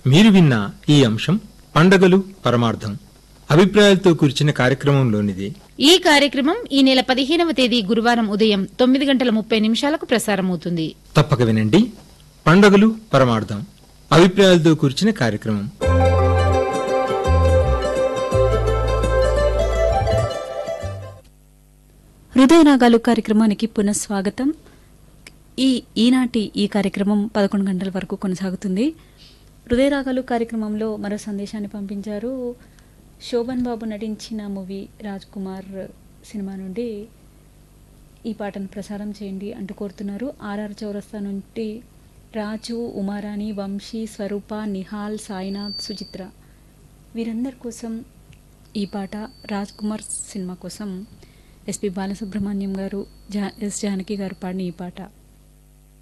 మీరు విన్న ఈ అంశం పండగలు పరమార్థం అభిప్రాయాలతో కూర్చిన కార్యక్రమంలోనిది ఈ కార్యక్రమం ఈ నెల పదిహేనవ తేదీ గురువారం ఉదయం తొమ్మిది గంటల ముప్పై నిమిషాలకు ప్రసారమవుతుంది తప్పక వినండి పండగలు పరమార్థం అభిప్రాయాలతో కూర్చిన కార్యక్రమం హృదయ రాగాలు కార్యక్రమానికి పునఃస్వాగతం ఈ ఈనాటి ఈ కార్యక్రమం పదకొండు గంటల వరకు కొనసాగుతుంది హృదయ రాగాలు కార్యక్రమంలో మరో సందేశాన్ని పంపించారు శోభన్ బాబు నటించిన మూవీ రాజ్ కుమార్ సినిమా నుండి ఈ పాటను ప్రసారం చేయండి అంటూ కోరుతున్నారు ఆర్ఆర్ చౌరస్తా నుండి రాజు ఉమారాణి వంశీ స్వరూప నిహాల్ సాయినాథ్ సుచిత్ర వీరందరి కోసం ఈ పాట రాజ్ కుమార్ సినిమా కోసం ఎస్పి బాలసుబ్రహ్మణ్యం గారు జా ఎస్ జానకి గారు పాడిన ఈ పాట